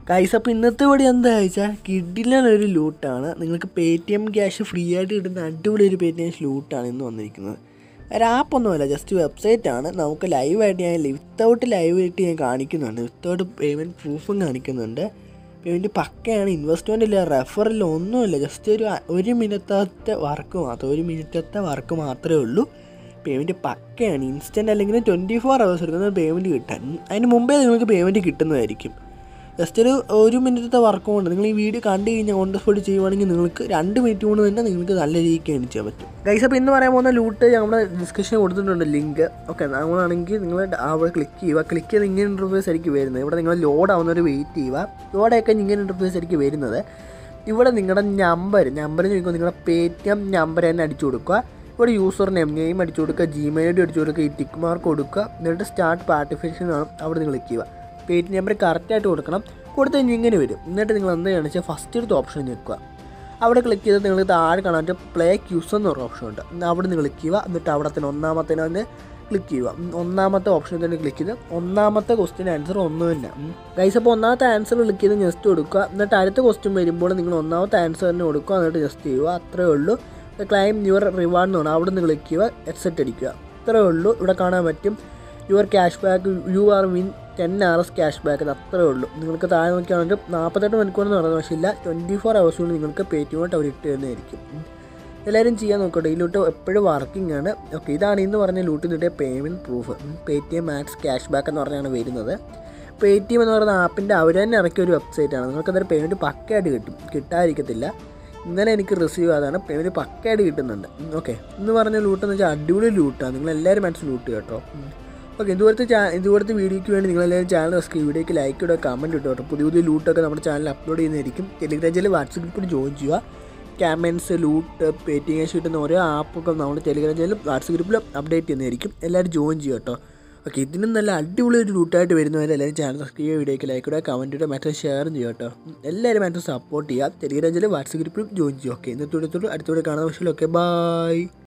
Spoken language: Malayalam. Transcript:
കൈസ് അപ്പോൾ ഇന്നത്തെ പടി എന്താ വെച്ചാൽ കിഡിലൊരു ലൂട്ടാണ് നിങ്ങൾക്ക് Paytm cash free ആയിട്ട് കിട്ടുന്ന അടിപൊളി ഒരു പേ ടി എം ലൂട്ടാണ് ഇന്ന് വന്നിരിക്കുന്നത് ഒരു ആപ്പൊന്നുമല്ല ജസ്റ്റ് വെബ്സൈറ്റ് ആണ് നമുക്ക് ലൈവായിട്ട് ഞാൻ വിത്തൗട്ട് ലൈവ് ആയിട്ട് ഞാൻ കാണിക്കുന്നുണ്ട് വിത്തൗട്ട് പേയ്മെൻറ്റ് പ്രൂഫും കാണിക്കുന്നുണ്ട് പേയ്മെൻറ്റ് പക്കയാണ് ഇൻവെസ്റ്റ്മെൻ്റ് ഇല്ല റെഫറില്ല ഒന്നുമില്ല ജസ്റ്റ് ഒരു ഒരു മിനിറ്റത്തെ വർക്ക് മാത്രം ഒരു മിനിറ്റത്തെ വർക്ക് മാത്രമേ ഉള്ളൂ പേയ്മെൻറ്റ് പക്കയാണ് ഇൻസ്റ്റൻറ്റ് അല്ലെങ്കിൽ ട്വൻറ്റി ഫോർ അവേഴ്സ് എടുക്കുന്ന പേയ്മെൻറ്റ് കിട്ടാൻ അതിന് മുമ്പേ നിങ്ങൾക്ക് പേയ്മെൻറ്റ് കിട്ടുന്നതായിരിക്കും ജസ്റ്റ് ഒരു ഒരു മിനിറ്റത്തെ വർക്ക് കൊണ്ട് നിങ്ങൾ ഈ വീഡിയോ കണ്ടു കഴിഞ്ഞാൽ ഓൺ ദ സ്പോട്ട് ചെയ്യുവാണെങ്കിൽ നിങ്ങൾക്ക് രണ്ട് മിനിറ്റ് കൊണ്ട് തന്നെ നിങ്ങൾക്ക് നല്ല രീതിക്ക് ഏൺ ചെയ്യാൻ പറ്റും ഗൈസ് അപ്പോൾ ഇന്ന് പറയാൻ പോകുന്ന ലൂട്ട് നമ്മുടെ ഡിസ്കഷൻ കൊടുത്തിട്ടുണ്ട് ലിങ്ക് ഓക്കെ നമ്മളാണെങ്കിൽ നിങ്ങൾ അവിടെ ക്ലിക്ക് ചെയ്യുക ക്ലിക്ക് ചെയ്ത് ഇങ്ങനെ ഇൻ്റർഫേസ് ആയിരിക്കും വരുന്നത് ഇവിടെ നിങ്ങൾ ലോഡ് ആവുന്നവർ വെയിറ്റ് ചെയ്യുക ലോഡൊക്കെ ഇങ്ങനെ ഇൻ്റർഫേസ് ആയിരിക്കും വരുന്നത് ഇവിടെ നിങ്ങളുടെ നമ്പർ നമ്പർ ചോദിക്കുമ്പോൾ നിങ്ങളുടെ പേ ടി എം നമ്പർ തന്നെ അടിച്ചു കൊടുക്കുക ഇവിടെ യൂസർ നെയിം നെയിം അടിച്ചു കൊടുക്കുക ജിമെയിൽ ഐ ഡി അടിച്ചു കൊടുക്കുക ഈ ടിക്ക് മാർക്ക് കൊടുക്കുക എന്നിട്ട് സ്റ്റാർട്ട് പാർട്ടിഫിക്കേഷൻ വേണം അവിടെ നിങ്ങൾ ക്ലിക്ക് ചെയ്യുക പേ ടി നമ്പർ കറക്റ്റായിട്ട് കൊടുക്കണം കൊടുത്തു കഴിഞ്ഞ് ഇങ്ങനെ വരും എന്നിട്ട് നിങ്ങൾ എന്ത് ചെയ്യണമെന്ന് വെച്ചാൽ ഫസ്റ്റ് എടുത്ത ഓപ്ഷൻ ഞെക്കുക അവിടെ ക്ലിക്ക് ചെയ്ത് നിങ്ങൾക്ക് താഴെ കാണാൻ പറ്റും പ്ലേ ക്യൂസ് എന്ന് പറഞ്ഞ ഓപ്ഷൻ ഉണ്ട് അവിടെ നിന്ന് ക്ലിക്ക് ചെയ്യുക എന്നിട്ട് അവിടെ തന്നെ ഒന്നാമത്തേനെ തന്നെ ക്ലിക്ക് ചെയ്യുക ഉം, ഒന്നാമത്തെ ഓപ്ഷനിൽ തന്നെ ക്ലിക്ക് ചെയ്ത് ഒന്നാമത്തെ ക്വസ്റ്റ്യൻ ആൻസർ ഒന്ന് തന്നെ ഗൈസ് അപ്പോൾ ഒന്നാമത്തെ ആൻസർ ക്ലിക്ക് ചെയ്ത് ജസ്റ്റ് കൊടുക്കുക എന്നിട്ട് അടുത്ത ക്വസ്റ്റ്യൻ വരുമ്പോൾ നിങ്ങൾ ഒന്നാമത്തെ ആൻസർ തന്നെ കൊടുക്കുക എന്നിട്ട് ജസ്റ്റ് ചെയ്യുക അത്രേ ഉള്ളൂ ക്ലൈം യുവർ റിവാർഡ് എന്ന് പറഞ്ഞാൽ അവിടെ നിന്ന് ക്ലിക്ക് ചെയ്യുക എക്സെറ്റ് അടിക്കുക അത്രേ ഉള്ളൂ ഇവിടെ കാണാൻ പറ്റും your cash back you are win ten Rs cash back അത് അത്രേ ഉള്ളൂ നിങ്ങൾക്ക് താഴെ നോക്കിയാണെങ്കിൽ നാൽപ്പത്തെട്ട് മണിക്കൂറെന്ന് പറയുന്നത് പക്ഷേ ഇല്ല ട്വൻറ്റി ഫോർ അവേഴ്സ് കൊണ്ട് നിങ്ങൾക്ക് പേ ടി എം അവർ ഇട്ട് തരുന്നതായിരിക്കും ഉം. എല്ലാവരും ചെയ്യാൻ നോക്കട്ടെ ഈ ലൂട്ട് എപ്പോഴും വർക്കിംഗ് ആണ് ഓക്കെ ഇതാണ് ഇന്ന് പറഞ്ഞ ലൂട്ടിൽ നിന്നിട്ട് payment proof Paytm max cash back എന്ന് പറഞ്ഞാണ് വരുന്നത് പേ ടി എം എന്ന് പറയുന്ന ആപ്പിൻ്റെ അവർ തന്നെ ഇറക്കിയ ഒരു വെബ്സൈറ്റാണ് നിങ്ങൾക്ക് അതൊരു പേയ്മെൻറ്റ് പക്കയായിട്ട് കിട്ടും കിട്ടാതിരിക്കത്തില്ല ഇന്നലെ എനിക്ക് റിസീവ് ആയതാണ് പേയ്മെൻറ്റ് പക്കയായിട്ട് കിട്ടുന്നുണ്ട് ഓക്കെ ഇന്ന് പറഞ്ഞ ലൂട്ട് എന്ന് വെച്ചാൽ അടിപൊളി ലൂട്ടാണ് നിങ്ങൾ എല്ലാവരും മനസ്സിൽ ലൂട്ട് കേട്ടോ ഓക്കെ ഇതുപോലത്തെ ചാ ഇതുപോലത്തെ വീഡിയോയ്ക്ക് വേണ്ടി നിങ്ങളെല്ലാവരും ചാനൽ സബ്സ്ക്രൈബ് വീഡിയോയ്ക്ക് ലൈക്ക് ഇടുക കമൻറ്റ് ഇട്ടോ കേട്ടോ പുതിയ പുതിയ ലൂട്ടൊക്കെ നമ്മുടെ ചാനൽ അപ്ലോഡ് ചെയ്യുന്നതായിരിക്കും ടെലിഗ്രാം ചാനൽ വാട്സപ്പ് ഗ്രൂപ്പിൽ ജോയിൻ ചെയ്യുക ക്യാമൻസ് ലൂട്ട് പേ ടി എം കിട്ടുന്ന ഓരോ ആപ്പൊക്കെ നമ്മുടെ ടെലിഗ്രാം ചാനലും വാട്സപ്പ് ഗ്രൂപ്പിൽ അപ്ഡേറ്റ് ചെയ്യുന്നതായിരിക്കും എല്ലാവരും ജോയിൻ ചെയ്യുക കേട്ടോ ഓക്കെ ഇതിനും നല്ല അടിപൊളി ഒരു ലൂട്ടായിട്ട് വരുന്നവരെ എല്ലാവരും ചാനൽ സബ്സ്ക്രൈബ് ചെയ്യുക വീഡിയോയ്ക്ക് ലൈക്ക് ഇടുക കമൻറ്റ് ഇടുക മറ്റേ ഷെയർ ചെയ്യുക കേട്ടോ എല്ലാവരും മറ്റേ സപ്പോർട്ട് ചെയ്യുക ടെലിഗ്രാം ചാനൽ വാട്സപ്പ് ഗ്രൂപ്പിൽ ജോയിൻ ചെയ്യുക ഓക്കെ ഇന്നത്തോടെ അടുത്തോടെ കാണുന്ന പക്ഷേ ഓക്കെ ബൈ